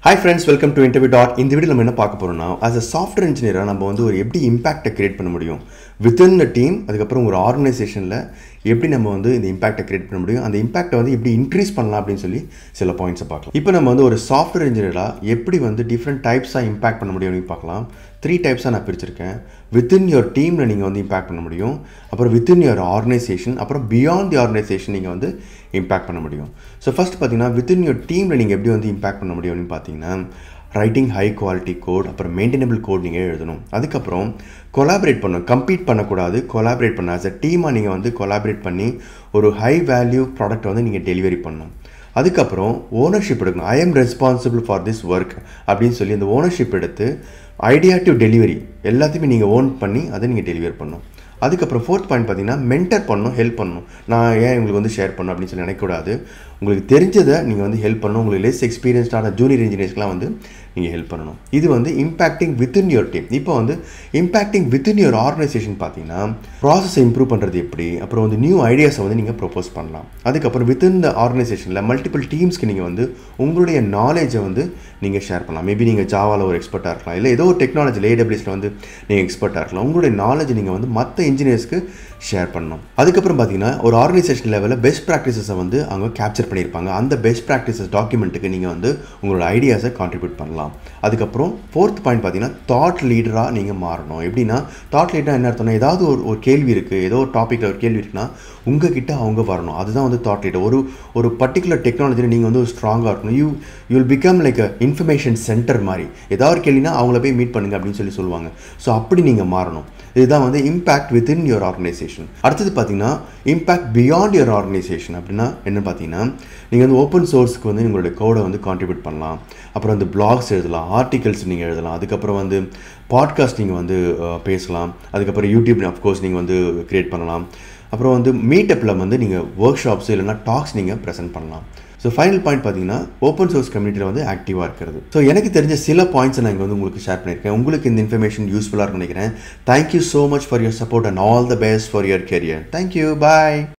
hi friends welcome to interview dot இந்த video நம்ம என்ன பார்க்க போகிறோம்னா ஆஸ் அ சாஃப்ட்வேர் இன்ஜினியராக நம்ம வந்து ஒரு எப்படி இம்பாக்டை கிரியேட் பண்ண முடியும் வித்தின் த டீம் அதுக்கப்புறம் ஒரு ஆர்கனைசேஷனில் எப்படி நம்ம வந்து இந்த இம்பாக்டை கிரியேட் பண்ண முடியும் அந்த இம்பாக்டை வந்து எப்படி இன்க்ரீஸ் பண்ணலாம் அப்படின்னு சொல்லி சில பாயிண்ட்ஸை பார்க்கலாம் இப்போ நம்ம வந்து ஒரு சாஃப்ட்வேர் இன்ஜினியராக எப்படி வந்து டிஃப்ரெண்ட் டைப்ஸாக இம்பாக்ட் பண்ண முடியும் அப்படின்னு பார்க்கலாம் த்ரீ டைப்ஸாக நான் பிரிச்சிருக்கேன் வித்தின் யுவர் டீமில் நீங்கள் வந்து இம்பாக்ட் பண்ண முடியும் அப்புறம் வித்தின் யுவர் ஆர்கனைசேஷன் அப்புறம் பியாண்ட் தி ஆர்கனைசேஷன் நீங்கள் வந்து இம்பாக்ட் பண்ண முடியும் ஸோ ஃபஸ்ட் பார்த்தீங்கன்னா வித்தின் யுவர் டீமில் நீங்கள் எப்படி வந்து இம்பாக்ட் பண்ண முடியும் அப்படின்னு பார்த்தீங்கன்னா ரைட்டிங் ஹை குவாலிட்டி கோட் அப்புறம் மெயின்டெனபிள் கோட் நீங்கள் எழுதணும் அதுக்கப்புறம் கொலாபரேட் பண்ணணும் கம்பீட் பண்ணக்கூடாது கொலாபரேட் பண்ண ஆஸ் அ டீமாக நீங்கள் வந்து கொலாபரேட் பண்ணி ஒரு ஹை வேல்யூ ப்ராடக்ட் வந்து நீங்கள் டெலிவரி பண்ணணும் அதுக்கப்புறம் ஓனர்ஷிப் எடுக்கணும் I am responsible for this work அப்படின்னு சொல்லி அந்த ஓனர்ஷிப் எடுத்து ஐடியா டு டெலிவரி எல்லாத்தையுமே நீங்கள் ஓன் பண்ணி அதை நீங்கள் டெலிவரி பண்ணணும் அதுக்கப்புறம் ஃபோர்த் பாயிண்ட் பார்த்தீங்கன்னா மென்டர் பண்ணணும் ஹெல்ப் பண்ணணும் நான் ஏன் உங்களுக்கு வந்து ஷேர் பண்ணணும் அப்படின்னு சொல்லி நினைக்கக்கூடாது உங்களுக்கு தெரிஞ்சதை நீங்கள் வந்து ஹெல்ப் பண்ணணும் உங்களுக்கு லெஸ் எக்ஸ்பீரியன்ஸ்டான ஜூனியர் இன்ஜினியர்ஸ்க்குலாம் வந்து நீங்கள் ஹெல்ப் பண்ணணும் இது வந்து இம்பாக்டிங் வித்தின் யுவர் டீம் இப்போ வந்து இம்பாக்டிங் வித்தின் யுவர் ஆர்கனைசேஷன் பார்த்தீங்கன்னா ப்ராசஸை இம்ப்ரூவ் பண்ணுறது எப்படி அப்புறம் வந்து நியூ ஐடியாஸை வந்து நீங்கள் ப்ரொப்போஸ் பண்ணலாம் அதுக்கப்புறம் வித்தின் த ஆர்கனைசேஷனில் மல்டிபிள் டீம்ஸ்க்கு நீங்கள் வந்து உங்களுடைய நாலேஜை வந்து நீங்கள் ஷேர் பண்ணலாம் மேபி நீங்கள் ஜாவாவில் ஒரு எக்ஸ்பர்ட்டாக இருக்கலாம் இல்லை ஏதோ ஒரு டெக்னாலஜியில் ஏடபிள்யூஸில் வந்து நீங்கள் எக்ஸ்பர்ட்டாக இருக்கலாம் உங்களுடைய நாலேஜ் நீங்கள் வந்து மற்ற இன்ஜினியர்ஸ்க்கு ஷேர் பண்ணணும் அதுக்கப்புறம் பார்த்தீங்கன்னா ஒரு ஆர்கனைசேஷன் லெவலில் பெஸ்ட் ப்ராக்டிசஸை வந்து அவங்க கேப்சர் பண்ணியிருப்பாங்க அந்த பெஸ்ட் ப்ராக்டிசஸ் டாக்குமெண்ட்டுக்கு நீங்கள் வந்து உங்களோட ஐடியாஸை கான்ட்ரிபியூட் பண்ணலாம் அதுக்கப்புறம் ஃபோர்த் பாயிண்ட் பார்த்தீங்கன்னா தாட் லீடராக நீங்கள் மாறணும் எப்படின்னா தாட் லீடராக என்ன அர்த்தம்னா ஏதாவது ஒரு ஒரு கேள்வி இருக்குது ஏதோ ஒரு டாப்பிக்கில் ஒரு கேள்வி இருக்குன்னா உங்ககிட்ட அவங்க வரணும் அதுதான் வந்து தாட் லீடர் ஒரு ஒரு பர்டிகுலர் டெக்னாலஜியில் நீங்கள் வந்து ஒரு ஸ்ட்ராங்காக இருக்கணும் you you will become like a information centre மாதிரி ஏதாவது ஒரு கேள்வினா அவங்கள போய் மீட் பண்ணுங்க அப்படின்னு சொல்லி சொல்லுவாங்க ஸோ அப்படி நீங்கள் மாறணும் இதுதான் வந்து இம்பாக்ட் வித்தின் யுவர் ஆர்கனைசேஷன் அடுத்தது பார்த்தீங்கன்னா இம்பாக்ட் பியாண்ட் யுவர் ஆர்கனைசேஷன் அப்படின்னா என்ன பார்த்தீங்கன்னா நீங்கள் வந்து ஓப்பன் சோர்ஸ்க்கு வந்து உங்களுடைய கோடை வந்து கான்ட்ரிபியூட் பண்ணலாம் அப்புறம் வந்து பிளாக்ஸ் எழுதலாம் ஆர்டிகல்ஸ் நீங்கள் எழுதலாம் அதுக்கப்புறம் வந்து பாட்காஸ்ட் நீங்கள் வந்து பேசலாம் அதுக்கப்புறம் யூடியூப் அஃப்கோர்ஸ் நீங்கள் வந்து க்ரியேட் பண்ணலாம் அப்புறம் வந்து மீட்டப்பில் வந்து நீங்கள் ஒர்க் ஷாப்ஸ் இல்லைனா டாக்ஸ் நீங்கள் ப்ரெசென்ட் பண்ணலாம் ஸோ ஃபைனல் பாயிண்ட் பார்த்தீங்கன்னா ஓப்பன் சோர்ஸ் கம்யூனிட்டியில் வந்து ஆக்டிவாக இருக்கிறது ஸோ எனக்கு தெரிஞ்ச சில பாயிண்ட்ஸை நான் இங்கே வந்து உங்களுக்கு ஷேர் பண்ணியிருக்கேன் உங்களுக்கு இந்த இன்ஃபர்மேஷன் யூஸ்ஃபுல்லாக இருக்கும்னு நினைக்கிறேன் thank you so much for your support and all the best for your career thank you bye